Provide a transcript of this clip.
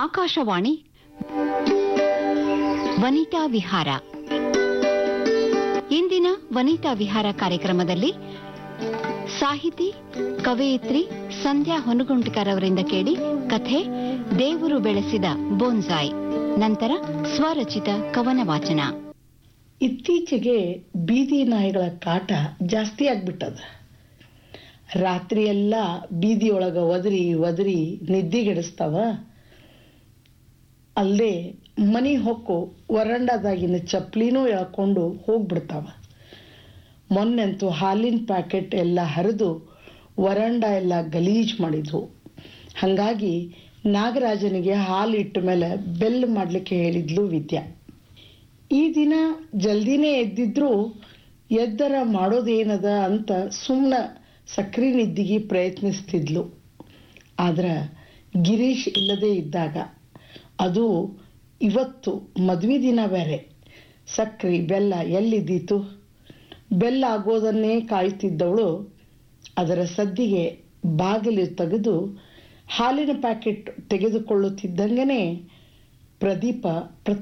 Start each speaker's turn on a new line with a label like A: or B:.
A: ಆಕಾಶವಾಣಿ ವನಿತಾ ವಿಹಾರ ಇಂದಿನ ವನಿತಾ ವಿಹಾರ ಕಾರ್ಯಕ್ರಮದಲ್ಲಿ ಸಾಹಿತಿ ಕವಯಿತ್ರಿ ಸಂಧ್ಯಾ ಹೊನಗುಂಟಿಕರ್ ಅವರಿಂದ ಕೇಳಿ ಕಥೆ ದೇವರು ಬೆಳೆಸಿದ ಬೋನ್ಸಾಯ್ ನಂತರ ಸ್ವರಚಿತ ಕವನ ವಾಚನ
B: ಇತ್ತೀಚೆಗೆ ಬೀದಿ ನಾಯಿಗಳ ಕಾಟ ಜಾಸ್ತಿ ಆಗ್ಬಿಟ್ಟದ ರಾತ್ರಿಯೆಲ್ಲ ಬೀದಿಯೊಳಗ ಒದರಿ ಒದರಿ ನಿದ್ದಿಗೆಡಿಸ್ತಾವ ಅಲ್ಲದೆ ಮನಿ ಹೊಕ್ಕು ವರಂಡಾದಾಗಿನ ಚಪ್ಲಿನೂ ಎಳ್ಕೊಂಡು ಹೋಗ್ಬಿಡ್ತಾವ ಮೊನ್ನೆಂತೂ ಹಾಲಿನ ಪ್ಯಾಕೆಟ್ ಎಲ್ಲ ಹರಿದು ವರಂಡ ಎಲ್ಲ ಗಲೀಜ್ ಮಾಡಿದ್ವು ಹಾಗಾಗಿ ನಾಗರಾಜನಿಗೆ ಹಾಲು ಇಟ್ಟ ಮೇಲೆ ಬೆಲ್ ಮಾಡಲಿಕ್ಕೆ ಹೇಳಿದ್ಲು ವಿದ್ಯಾ ಈ ದಿನ ಜಲ್ದಿನೇ ಎದ್ದಿದ್ರು ಎದ್ದರ ಮಾಡೋದೇನದ ಅಂತ ಸುಮ್ಮನೆ ಸಕ್ರಿ ನಿದ್ದಿಗೆ ಪ್ರಯತ್ನಿಸ್ತಿದ್ಲು ಆದ್ರೆ ಗಿರೀಶ್ ಇಲ್ಲದೇ ಇದ್ದಾಗ ಅದು ಇವತ್ತು ಮದ್ವೆ ದಿನ ಬೇರೆ ಸಕ್ರಿ ಬೆಲ್ಲ ಎಲ್ಲಿದ್ದೀತು ಬೆಲ್ಲ ಆಗೋದನ್ನೇ ಕಾಯ್ತಿದ್ದವಳು ಅದರ ಸದ್ದಿಗೆ ಬಾಗಿಲು ತೆಗೆದು ಹಾಲಿನ ಪ್ಯಾಕೆಟ್ ತೆಗೆದುಕೊಳ್ಳುತ್ತಿದ್ದಂಗೆನೇ ಪ್ರದೀಪ